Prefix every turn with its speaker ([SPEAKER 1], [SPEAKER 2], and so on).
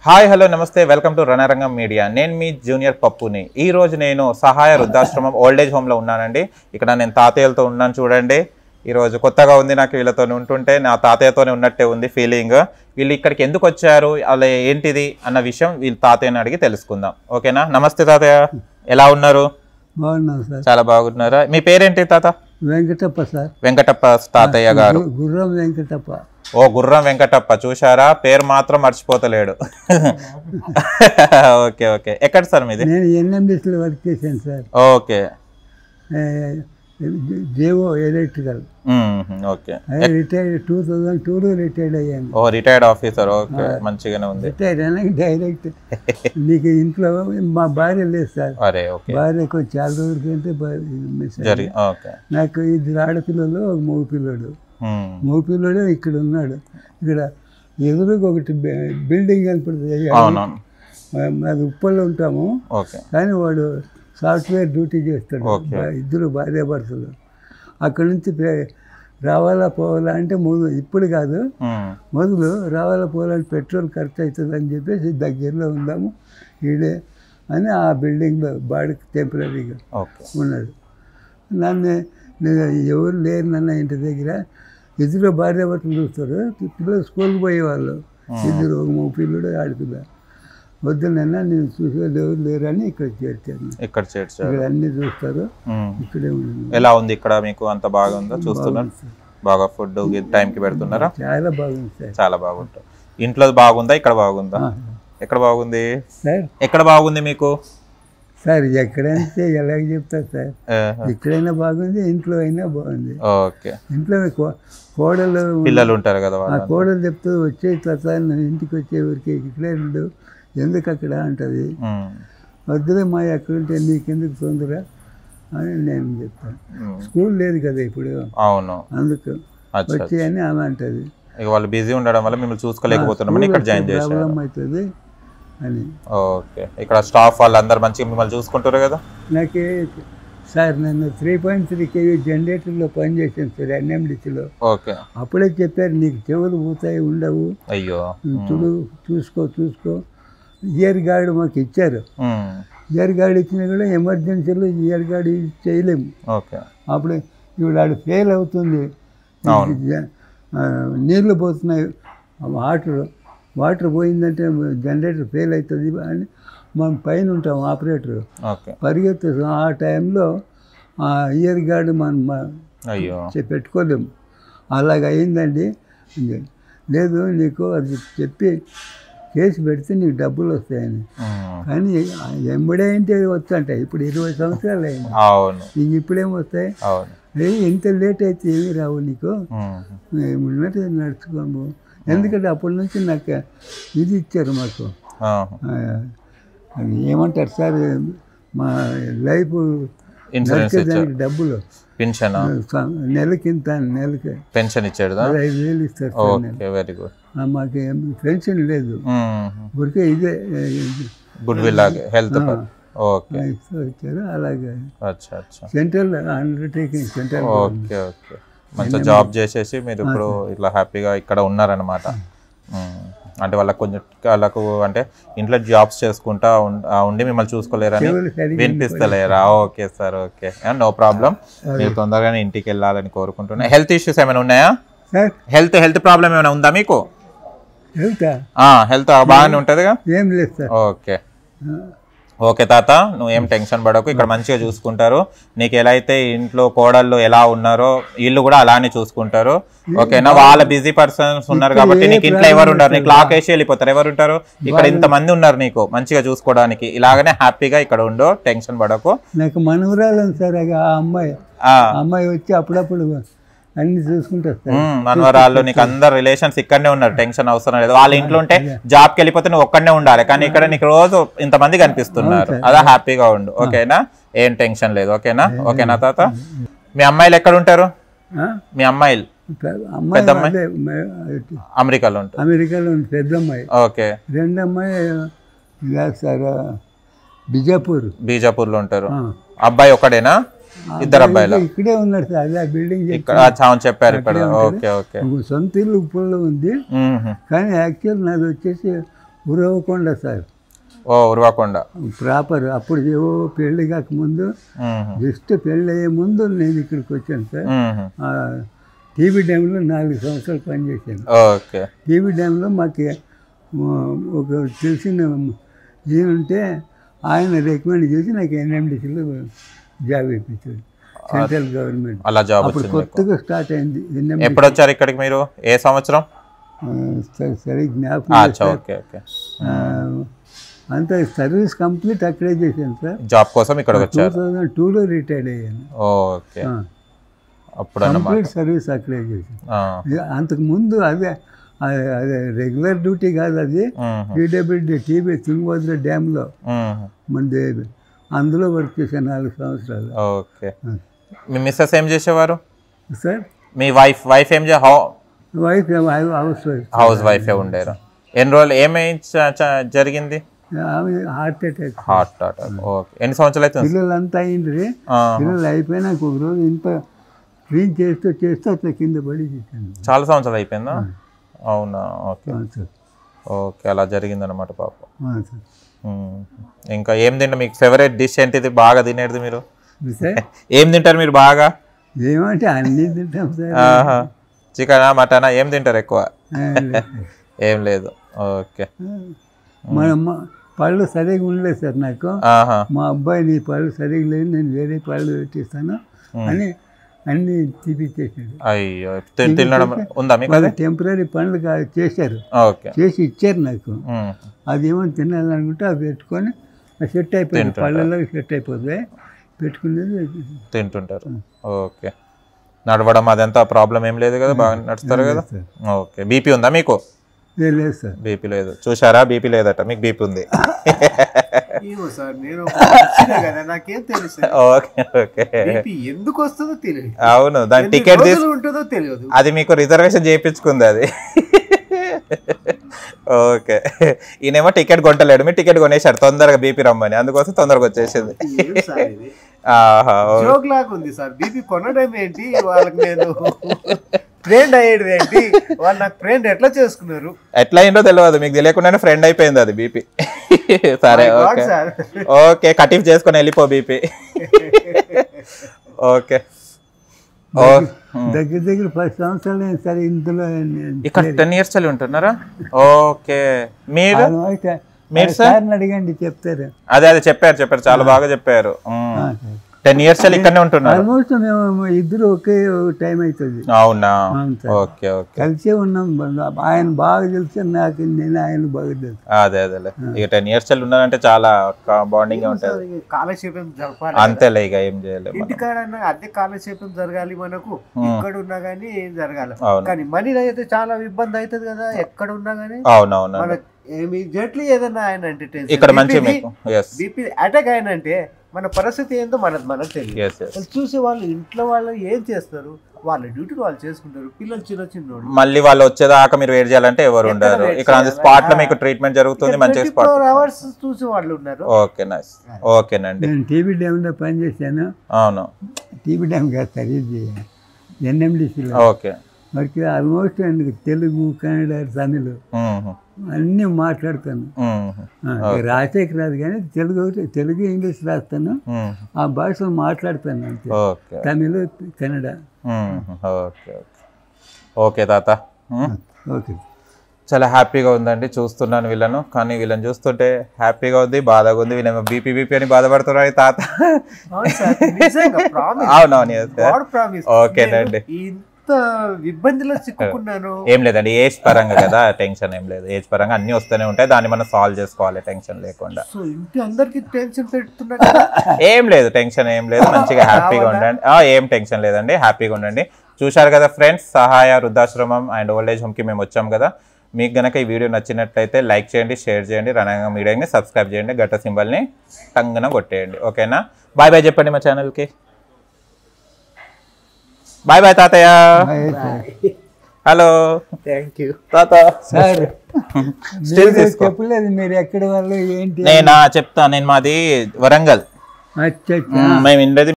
[SPEAKER 1] Hi hello నమస్తే welcome to Ranarangam media నేను మీ జూనియర్ పప్పుని ఈ రోజు నేను సహాయ వృద్ధాశ్రమం ఓల్డ్ ఏజ్ హోమ్లో ఉన్నానండి ఇక్కడ నేను తాతయ్యలతో ఉన్నాను చూడండి ఈరోజు కొత్తగా ఉంది నాకు వీళ్ళతో ఉంటుంటే నా తాతయ్యతోనే ఉన్నట్టే ఉంది ఫీలింగ్ వీళ్ళు ఇక్కడికి ఎందుకు వచ్చారు అలా ఏంటిది అన్న విషయం వీళ్ళ తాతయ్యని అడిగి తెలుసుకుందాం ఓకేనా నమస్తే తాతయ్య ఎలా ఉన్నారు
[SPEAKER 2] బాగున్నాం సార్
[SPEAKER 1] చాలా బాగున్నారా మీ పేరేంటి తాత
[SPEAKER 2] వెంకటప్ప సార్
[SPEAKER 1] వెంకటప్ప తాతయ్య గారు
[SPEAKER 2] గు- గుర్రం వెంకటప్ప
[SPEAKER 1] ఓ గుర్రం వెంకటప్ప చూశారా పేరు మాత్రం మర్చిపోతలేడు ఓకే ఓకే ఎక్కడ సార్ మీది
[SPEAKER 2] నేను ఎన్ఎండిస్లో వర్క్ చేశాను సార్
[SPEAKER 1] ఓకే
[SPEAKER 2] జేఓ ఎలక్ట్రికల్
[SPEAKER 1] మ్మ్, ఓకే
[SPEAKER 2] రిటైర్డ్ టూ థౌజండ్ టూలో రిటైర్డ్ అయ్యాను
[SPEAKER 1] ఓ రిటైర్డ్ ఆఫీసర్ ఓకే మంచిగానే ఉంది
[SPEAKER 2] రిటైర్డ్ అయినాక డైరెక్ట్ నీకు ఇంట్లో మా భార్య లేదు సార్
[SPEAKER 1] అరే ఓకే
[SPEAKER 2] భార్య కొంచెం చాలా రోజులకి అంటే మిస్ అయ్యింది.
[SPEAKER 1] జరిగి ఓకే
[SPEAKER 2] నాకు ఇద్దరు ఆడపిల్లలు ఒక మగ పిల్లడు
[SPEAKER 1] మ్మ్,
[SPEAKER 2] మగ పిల్లడు ఇక్కడ ఉన్నాడు ఇక్కడ ఎదురుగా ఒకటి బి- బిల్డింగ్ కనపడుతుంది
[SPEAKER 1] అవునవును
[SPEAKER 2] అది ఉప్పల్లో ఉంటాము
[SPEAKER 1] ఓకే
[SPEAKER 2] కానీ వాడు సాఫ్ట్వేర్ డ్యూటీ చేస్తాడు
[SPEAKER 1] ఓకే.
[SPEAKER 2] బా- ఇద్దరు భార్యాభర్తలు అక్కడి నుంచి పే- రావాలా పోవాలా అంటే మొదలు ఇప్పుడు కాదు
[SPEAKER 1] మ్మ్,
[SPEAKER 2] మొదలు రావాలా పోవాలంటే పెట్రోల్ ఖర్చు అవుతుంది అని చెప్పేసి దగ్గరలో ఉందాము ఈడే అని ఆ బిల్డింగ్లో బాడికి టెంపరీగా
[SPEAKER 1] ఓకే
[SPEAKER 2] ఉన్నాడు నన్ను నేను ఎవరు లేరు నన్న ఇంటి దగ్గర ఇద్దరు భార్యాభర్తలు చూస్తారు పిల్లలు స్కూల్కి పోయేవాళ్ళు ఇద్దరు ఒక మగ పిల్లడు ఆడపిల్ల వద్దునన్నా నేను చూసేవాళ్ళు ఎవరు లేరని ఇక్కడ చేర్చాను
[SPEAKER 1] ఇక్కడ చేర్చారు
[SPEAKER 2] ఇక్కడ అన్నీ చూస్తారు
[SPEAKER 1] మ్మ్.
[SPEAKER 2] ఇక్కడే ఉన్నాను
[SPEAKER 1] ఎలా ఉంది ఇక్కడ మీకు అంత బాగుందా చూస్తున్నారు బాగా ఫుడ్ టైంకి పెడుతున్నారా
[SPEAKER 2] చాలా బాగుంది సార్
[SPEAKER 1] చాలా బాగుంటుంది ఇంట్లో బాగుందా ఇక్కడ బాగుందా ఎక్కడ బాగుంది
[SPEAKER 2] సార్
[SPEAKER 1] ఎక్కడ బాగుంది మీకు
[SPEAKER 2] సార్ ఎక్కడైతే ఎలాగ చెప్తారు సార్
[SPEAKER 1] ఆహా.
[SPEAKER 2] ఇక్కడైనా బాగుంది ఇంట్లో అయినా బాగుంది
[SPEAKER 1] ఓకే
[SPEAKER 2] ఇంట్లో కో- కోడలు
[SPEAKER 1] పిల్లలు ఉంటారు కదా
[SPEAKER 2] ఆ
[SPEAKER 1] వాళ్ళు
[SPEAKER 2] కోడలు చెప్తూ వచ్చే తర్వాత నేను ఇంటికి వచ్చే ఊరికి ఇక్కడే ఉండు ఎందుకు అక్కడ అంటది
[SPEAKER 1] మ్మ్.
[SPEAKER 2] వద్దులే మా ఎక్కడుంటే నీకెందుకు తొందర అని నేను చెప్తాను
[SPEAKER 1] మ్మ్.
[SPEAKER 2] స్కూల్ లేదు కదా ఇప్పుడు
[SPEAKER 1] అవును
[SPEAKER 2] అందుకు
[SPEAKER 1] అచ్చా
[SPEAKER 2] వచ్చి అని ఆమె అంటది
[SPEAKER 1] ఇక వాళ్ళు బిజీ ఉండడం వల్ల మిమ్మల్ని చూసుకోలేకపోతున్నామని ఇక్కడ జాయిన్ చేశారు
[SPEAKER 2] ప్రాబ్లం అవుతుంది అని
[SPEAKER 1] ఓకే ఇక్కడ స్టాఫ్ వాళ్ళందరూ మంచిగా మిమ్మల్ని చూసుకుంటారు కదా
[SPEAKER 2] నాకే సార్ నేను త్రీ పాయింట్ త్రీ కేవీ జనరేటర్లో పనిచేసాను సార్ ఎన్ఎండిసిలో
[SPEAKER 1] ఓకే
[SPEAKER 2] అప్పుడే చెప్పారు నీకు చెవులు పోతాయి ఉండవు
[SPEAKER 1] అయ్యో
[SPEAKER 2] చూడు చూసుకో చూసుకో ఇయర్ గార్డ్ మాకు ఇచ్చారు
[SPEAKER 1] మ్మ్.
[SPEAKER 2] ఇయర్ గార్డ్ ఇచ్చినా కూడా ఎమర్జెన్సీలో ఇయర్ గార్డ్ యూజ్ చేయలేము
[SPEAKER 1] ఓకే
[SPEAKER 2] అప్పుడు ఇప్పుడు ఆడు ఫెయిల్ అవుతుంది
[SPEAKER 1] అవును.
[SPEAKER 2] జ- ఆ, నీళ్లు పోతున్నాయి వాటర్ వాటర్ పోయిందంటే జనరేటర్ ఫెయిల్ అవుతుంది అని మనం పైన ఉంటాం ఆపరేటర్
[SPEAKER 1] ఓకే
[SPEAKER 2] పరిగెత్తుతాం ఆ టైంలో ఆ ఇయర్ గార్డ్ మనం మ-
[SPEAKER 1] అయ్యో
[SPEAKER 2] చె- పెట్టుకోలేము అలాగ అయిందండి అంది. లేదు నీకు అది చెప్పి కేసు పెడితే నీకు డబ్బులు వస్తాయని
[SPEAKER 1] మ్మ్.
[SPEAKER 2] కానీ ఎంబడే అంటే వచ్చంటాయి ఇప్పుడు ఇరవై సంవత్సరాలు అయింది
[SPEAKER 1] అవును
[SPEAKER 2] నీకు ఇప్పుడేం వస్తాయి
[SPEAKER 1] అవును
[SPEAKER 2] ఏ ఇంత లేట్ అయితే ఏమీ రావు నీకు
[SPEAKER 1] మ్మ్.
[SPEAKER 2] ఉన్నట్టు నడుచుకోము ఎందుకంటే అప్పటి నుంచి నాకు ఇది ఇచ్చారు మాకు
[SPEAKER 1] ఆహా.
[SPEAKER 2] ఆ, అది ఏమంటారు సార్ మా లైఫ్
[SPEAKER 1] ఇన్సూరెన్స్ ఇచ్చారు
[SPEAKER 2] నడిచేదానికి డబ్బులు
[SPEAKER 1] పెన్షన్
[SPEAKER 2] స- నెలకింత నెలకి
[SPEAKER 1] పెన్షన్ ఇచ్చాడు
[SPEAKER 2] ఐదు వేలు ఇస్తారు సార్ నెల.
[SPEAKER 1] ఓకే వెరీ గుడ్
[SPEAKER 2] ఆ, మాకు ఏం పెన్షన్ లేదు ఊరికే ఇదే ఇది,
[SPEAKER 1] గుడ్ విల్ లాగే హెల్త్ ఓకే
[SPEAKER 2] ఆ, ఇస్తూ వచ్చారు అలాగే
[SPEAKER 1] అచ్చా అచ్చా
[SPEAKER 2] central undertaking central
[SPEAKER 1] okay okay మంచిగా జాబ్ చేసేసి మీరు ఇప్పుడు ఇట్లా హ్యాపీగా ఇక్కడ ఉన్నారనమాట మ్మ్. అంటే వాళ్ళకి కొంచెం వాళ్ళకు అంటే ఇంట్లో జాబ్స్ చేసుకుంటా ఉం- ఆ ఉండి మిమ్మల్ని చూసుకోలేరని
[SPEAKER 2] చెవులు సరిగ్గా
[SPEAKER 1] వినిపిస్తలేరా okay sir okay no problem మీరు తొందరగానే ఇంటికి వెళ్ళాలని కోరుకుంటున్నా హెల్త్ ఇష్యూస్ ఏమైనా ఉన్నాయా
[SPEAKER 2] సార్
[SPEAKER 1] హెల్త్ హెల్త్ ప్రాబ్లం ఏమైనా ఉందా మీకు
[SPEAKER 2] వెళ్తా
[SPEAKER 1] హెల్త్ బాగానే ఉంటుందిగా
[SPEAKER 2] ఏం లేదు సార్
[SPEAKER 1] ఓకే ఓకే తాత నువ్వు ఏం టెన్షన్ పడకు ఇక్కడ మంచిగా చూసుకుంటారు నీకు ఎలా అయితే ఇంట్లో కోడళ్ళు ఎలా ఉన్నారో వీళ్ళు కూడా అలానే చూసుకుంటారు ఓకేనా వాళ్ళ బిజీ పర్సన్స్ ఉన్నారు కాబట్టి నీకు ఇంట్లో ఎవరు ఉండరు నీకు లాక్ వేసి వెళ్ళిపోతారు ఎవరు ఉంటారు ఇక్కడ ఇంత మంది ఉన్నారు నీకు మంచిగా చూసుకోవడానికి ఇలాగనే హ్యాపీగా ఇక్కడ ఉండు టెన్షన్ పడకు
[SPEAKER 2] నాకు మనవరాలు ఉంది సార్ ఆ అమ్మాయి
[SPEAKER 1] ఆ
[SPEAKER 2] ఆ అమ్మాయి వచ్చి అప్పుడప్పుడు అన్ని చూసుకుంటా సార్
[SPEAKER 1] ఉమ్, మనవరాళ్ళు నీకు అందరు రిలేషన్స్ ఇక్కడనే ఉన్నారు టెన్షన్ అవసరం లేదు వాళ్ళ ఇంట్లో ఉంటే జాబ్కి వెళ్ళిపోతే నువ్వు ఒక్కడనే ఉండాలి కానీ ఇక్కడ నీకు రోజు ఇంతమంది కనిపిస్తున్నారు అదా హ్యాపీగా ఉండు ఓకేనా ఏం టెన్షన్ లేదు ఓకేనా ఓకేనా తాత మీ అమ్మాయిలు ఎక్కడ ఉంటారు
[SPEAKER 2] ఆ?
[SPEAKER 1] మీ అమ్మాయిలు
[SPEAKER 2] అమ్మాయి అదే మే-
[SPEAKER 1] అమెరికాలో ఉంటారు
[SPEAKER 2] అమెరికాలో ఉంది పెద్ద అమ్మాయి
[SPEAKER 1] ఓకే
[SPEAKER 2] రెండు అమ్మాయి ఇలా సార్ బిజాపూర్
[SPEAKER 1] బీజాపూర్లో ఉంటారు
[SPEAKER 2] ఆ.
[SPEAKER 1] అబ్బాయి ఒకడేనా ఇద్దరు అబ్బాయిలు
[SPEAKER 2] ఇక్కడే ఉన్నాడు సార్ అదే ఆ బిల్డింగ్
[SPEAKER 1] ఇక్కడ చావని చెప్పారు ఇక్కడ ఓకే ఓకే
[SPEAKER 2] సొంత ఇల్లు ఉప్పుల్లో ఉంది
[SPEAKER 1] మ్మ్.
[SPEAKER 2] కానీ యాక్చువల్ నాది వచ్చేసి ఉరవకొండ సార్
[SPEAKER 1] ఓ ఉర్వాకొండ
[SPEAKER 2] ప్రాపర్ అప్పుడు ఏవో పెళ్లి కాకముందు
[SPEAKER 1] మ్మ్.
[SPEAKER 2] జస్ట్ పెళ్ళి అయ్యే ముందు నేను ఇక్కడికి వచ్చాను సార్
[SPEAKER 1] మ్మ్.
[SPEAKER 2] ఆ, టీవీ డ్యామ్లో నాలుగు సంవత్సరాలు పనిచేశాను
[SPEAKER 1] ఓకే
[SPEAKER 2] టీవీ డ్యామ్లో మాకు ఆ, ఒక తెలిసిన ఏమంటే ఆయన రికమెండ్ చేసి నాకు ఎన్ఎండిసిలో జాబ్ ఇప్పించాడు సెంట్రల్ గవర్నమెంట్
[SPEAKER 1] అలా జాబ్
[SPEAKER 2] అప్పుడు
[SPEAKER 1] వచ్చింది మీకు.
[SPEAKER 2] కొత్తగా స్టార్ట్ అయింది ఎన్ఎండి
[SPEAKER 1] ఎప్పుడు వచ్చారు ఇక్కడికి మీరు ఏ సంవత్సరం
[SPEAKER 2] సరే జ్ఞాపకం
[SPEAKER 1] ఆ,
[SPEAKER 2] లేదు
[SPEAKER 1] చా,
[SPEAKER 2] సార్.
[SPEAKER 1] ఓకే ఓకే
[SPEAKER 2] ఆ, అంత సర్వీస్ కంప్లీట్ అక్కడే చేశాను సార్
[SPEAKER 1] జాబ్ కోసం ఇక్కడికి
[SPEAKER 2] టూ
[SPEAKER 1] వచ్చారు
[SPEAKER 2] థౌజండ్ టూలో రిటైర్డ్ అయ్యాను
[SPEAKER 1] ఓకే అప్పుడు అన్నమాట
[SPEAKER 2] కంప్లీట్ సర్వీస్ అక్కడే చేశాను
[SPEAKER 1] ఆ.
[SPEAKER 2] ఇక అంతకు ముందు అదే అదే అదే రెగ్యులర్ డ్యూటీ కాదు అది
[SPEAKER 1] మ్మ్.
[SPEAKER 2] పీడబ్ల్యూడి టీవీ తుంగభద్ర డ్యామ్లో
[SPEAKER 1] మ్మ్.
[SPEAKER 2] మనది అందులో వర్క్ చేశాను నాలుగు సంవత్సరాలు
[SPEAKER 1] ఓకే మీ మిస్సెస్ ఏం చేసేవారు
[SPEAKER 2] సార్
[SPEAKER 1] మీ వైఫ్ వైఫ్ ఏం చే హౌ-
[SPEAKER 2] వైఫ్ హౌస్ వైఫ్
[SPEAKER 1] హౌస్ వైఫే ఉండేరు ఎన్ని రోజులు ఏమై చ- చ- జరిగింది
[SPEAKER 2] ఆమె heart attack
[SPEAKER 1] heart attack okay ఎన్ని సంవత్సరాలు అవుతుంది
[SPEAKER 2] పిల్లలంతా అయిండ్రి
[SPEAKER 1] ఆ,
[SPEAKER 2] పిల్లలు అయిపోయినాక ఒక రోజు ఇంత క్లీన్ చేస్తూ చేస్తూ అట్లా కింద పడి చేశాను
[SPEAKER 1] చాలా సంవత్సరాలు అయిపోయిందా అవునా ఓకే
[SPEAKER 2] అవును సార్
[SPEAKER 1] ఓకే అలా జరిగిందనమాట పాప
[SPEAKER 2] అవును సార్
[SPEAKER 1] మ్మ్. ఇంకా ఏం తింటారు మీకు ఫేవరెట్ డిష్ ఏంటిది బాగా తినేది మీరు
[SPEAKER 2] సార్
[SPEAKER 1] ఏం తింటారు మీరు బాగా
[SPEAKER 2] ఏమంటే అన్నీ తింటాం సార్
[SPEAKER 1] చికెనా మటనా ఏం తింటారు ఎక్కువ
[SPEAKER 2] ఆ, లేదు.
[SPEAKER 1] ఏం లేదు ఓకే
[SPEAKER 2] మన మ- పళ్ళు సరిగా ఉండలేదు సార్ నాకు
[SPEAKER 1] ఆహా
[SPEAKER 2] మా అబ్బాయి నీ పళ్ళు సరిగా లేదు నేను వేరే పళ్ళు పెట్టిస్తాను అని అన్నీ తీపిచ్చేసాడు
[SPEAKER 1] అయ్యో తి- తినడం ఉందా మీకు అది
[SPEAKER 2] టెంపరీ పనులు కా- చేశారు
[SPEAKER 1] ఓకే
[SPEAKER 2] చేసి ఇచ్చారు నాకు
[SPEAKER 1] మ్మ్.
[SPEAKER 2] అది ఏమో తినాలనుకుంటే అవి పెట్టుకొని అది సెట్ అయిపోయింది పళ్ళలో సెట్ అయిపోతాయి పెట్టుకునేది
[SPEAKER 1] తింటుంటారు ఓకే నడవడం అదంతా ప్రాబ్లం ఏం లేదు కదా బాగా నడుస్తారు కదా
[SPEAKER 2] సార్
[SPEAKER 1] ఓకే బీపీ ఉందా మీకు
[SPEAKER 2] ఏ లేదు సార్
[SPEAKER 1] బీపీ లేదు చూసారా బీపీ లేదట మీకు బీపీ ఉంది
[SPEAKER 3] ఏమో సార్ నేను ఒక మనిషినే కదా నాకేం తెలుసు
[SPEAKER 1] ఓకే ఓకే
[SPEAKER 3] బీపీ ఎందుకు వస్తుందో తెలియదు
[SPEAKER 1] అవును దాని
[SPEAKER 3] ఎన్ని
[SPEAKER 1] టికెట్ తీసు
[SPEAKER 3] రోజులు ఉంటుందో తెలియదు
[SPEAKER 1] అది మీకు రిజర్వేషన్ చేయించుకుంది అది ఓకే ఈయనేమో టికెట్ కొంటలేడు మీరు టికెట్ కొనేసాడు తొందరగా బీపీ రమ్మని అందుకోసం తొందరగా వచ్చేసింది
[SPEAKER 3] ఏం సార్ ఇది
[SPEAKER 1] ఆహా ఓ-
[SPEAKER 3] జోక్ లాగా ఉంది సార్ బీపీ కొనడం ఏంటి వాళ్ళకి నేను ఫ్రెండ్ అయ్యేది ఏంటి వాళ్ళు నాకు ఫ్రెండ్ ఎట్లా చేసుకున్నారు
[SPEAKER 1] ఎట్లా అయిందో తెలియదు మీకు తెలియకుండానే ఫ్రెండ్ అయిపోయింది అది బీపీ సరే
[SPEAKER 3] My God,
[SPEAKER 1] okay
[SPEAKER 3] sir
[SPEAKER 1] okay కటిఫ్ చేసుకొని వెళ్ళిపో బీపీ ఓకే ఓ
[SPEAKER 2] దగ్గర దగ్గర పది సంవత్సరాలు అయింది సార్ ఇందులో నేను
[SPEAKER 1] ఇక్కడ టెన్ ఇయర్స్ చల్లి ఉంటున్నారా ఓకే మీరు
[SPEAKER 2] ఆల్మోస్ట్
[SPEAKER 1] మీరు
[SPEAKER 2] సార్ని అడగండి చెప్తారు
[SPEAKER 1] అదే అదే చెప్పారు చెప్పారు చాలా బాగా చెప్పారు టెన్ ఇయర్స్ చల్లి ఇక్కడనే ఉంటున్నారు
[SPEAKER 2] ఆల్మోస్ట్ మేము ఇద్దరు ఒకే టైం అవుతుంది
[SPEAKER 1] అవునా
[SPEAKER 2] అవును సార్
[SPEAKER 1] ఓకే ఓకే
[SPEAKER 2] కలిసే ఉన్నాం ఆయన బాగా తెలుసు నాకు నేను ఆయన బాగా తెలుసు
[SPEAKER 1] అదే అదేలే ఇక టెన్ ఇయర్స్ చల్లి ఉన్నారంటే చాలా బాండింగ్ గా ఉంటుంది
[SPEAKER 3] కాలక్షేపం జరపాలి
[SPEAKER 1] అంతేలే ఇక ఏం చేయలేము మనం.
[SPEAKER 3] ఇంటికాడన్నా అద్దె కాలక్షేపం జరగాలి మనకు ఇక్కడ ఉన్నా గానీ ఏం జరగాలి
[SPEAKER 1] అవును
[SPEAKER 3] కానీ మనీ అయితే చాలా ఇబ్బంది అవుతుంది కదా ఎక్కడ ఉన్నా గానీ
[SPEAKER 1] అవునవును
[SPEAKER 3] మన ఇమీడియట్లీ ఏదన్నా ఆయన అంటే
[SPEAKER 1] ఇక్కడ మంచి మీకు ఎస్
[SPEAKER 3] బీపీ అటాక్ అయిన అంటే మన పరిస్థితి ఏందో మనది మనకు తెలియదు
[SPEAKER 1] ఎస్ ఎస్
[SPEAKER 3] వాళ్ళు చూసి వాళ్ళు ఇంట్లో వాళ్ళు ఏం చేస్తారు వాళ్ళ డ్యూటీలు వాళ్ళు చేసుకుంటారు పిల్లలు చిన్న చిన్నోడు
[SPEAKER 1] మళ్ళీ వాళ్ళు వచ్చేదాకా మీరు వెయిట్ చేయాలంటే ఎవరు ఉండరు
[SPEAKER 3] wait
[SPEAKER 1] ఇక్కడ
[SPEAKER 3] చేయాలి?
[SPEAKER 1] స్పాట్ లో మీకు ట్రీట్మెంట్ జరుగుతుంది మంచిగా
[SPEAKER 3] ట్వంటీ
[SPEAKER 1] స్పాట్
[SPEAKER 3] ఫోర్ అవర్స్ చూసి వాళ్ళు ఉన్నారు
[SPEAKER 1] ఓకే నైస్ ఓకేనండి
[SPEAKER 2] నేను టీవీ డ్యామ్లో పనిచేశాను
[SPEAKER 1] అవును
[SPEAKER 2] టీవీ డ్యామ్ కాదు సార్ ఇది ఎన్ఎండిసిలో
[SPEAKER 1] ఓకే
[SPEAKER 2] మరి ఆల్మోస్ట్ ఆయనకు తెలుగు కన్నడ తమిళ్
[SPEAKER 1] మ్మ్.
[SPEAKER 2] అన్నీ మాట్లాడతాను
[SPEAKER 1] మ్మ్.
[SPEAKER 2] ఆ, రాసేకి రాదు కానీ తెలుగు ఒకటి- తెలుగు ఇంగ్లీష్ రాస్తాను
[SPEAKER 1] మ్మ్.
[SPEAKER 2] ఆ భాషలో మాట్లాడతాను అంతే
[SPEAKER 1] ఓకే
[SPEAKER 2] తమిళ్ కన్నడ
[SPEAKER 1] మ్మ్. ఓకే ఓకే ఓకే తాత మ్మ్.
[SPEAKER 2] ఓకే
[SPEAKER 1] చాలా హ్యాపీగా ఉందండి చూస్తున్నాను వీళ్ళను కానీ వీళ్ళని చూస్తుంటే హ్యాపీగా ఉంది బాధగా ఉంది వీళ్ళేమో బీపీ బీపీ అని బాధపడుతున్నారు ఈ తాత
[SPEAKER 3] అవును సార్, నిజంగా ప్రామిస్
[SPEAKER 1] అవునవును yes, sir.
[SPEAKER 3] గాడ్ ప్రామిస్
[SPEAKER 1] ఓకేనండి.
[SPEAKER 3] ఇంత ఇబ్బందిలో చిక్కుకున్నాను
[SPEAKER 1] ఏం లేదండి ఏజ్ పరంగా కదా టెన్షన్ ఏం లేదు ఏజ్ పరంగా అన్ని వస్తూనే ఉంటాయి దాన్ని మనం సాల్వ్ చేసుకోవాలి టెన్షన్ లేకుండా
[SPEAKER 3] సో ఇంటి అందరికి టెన్షన్ పెడుతున్నా కదా
[SPEAKER 1] ఏం లేదు టెన్షన్ ఏం లేదు మంచిగా హ్యాపీగా ఉండండి ఆ, ఏం టెన్షన్ లేదండి హ్యాపీగా ఉండండి చూశారు కదా ఫ్రెండ్స్ సహాయ వృద్ధాశ్రమం అండ్ ఓల్డ్ ఏజ్ హోమ్కి మేము వచ్చాం కదా మీకు గనక ఈ వీడియో నచ్చినట్లయితే లైక్ చేయండి షేర్ చేయండి రణంగా మీడియాని సబ్స్క్రైబ్ చేయండి గట్ట సింబల్ని టంగన కొట్టేయండి ఓకేనా బాయ్ బాయ్ చెప్పండి మా ఛానల్కి బాయ్ బాయ్ తాతయ్య హలో
[SPEAKER 3] థ్యాంక్ యూ
[SPEAKER 1] తాత
[SPEAKER 2] సార్
[SPEAKER 1] Still
[SPEAKER 2] మీరు
[SPEAKER 1] తీసుకో.
[SPEAKER 2] చెప్పలేదు మీరు ఎక్కడ వాళ్ళు ఏంటి
[SPEAKER 1] నేనా చెప్తా నేను మాది వరంగల్
[SPEAKER 2] అచ్చా అచ్చా
[SPEAKER 1] మేము ఇండది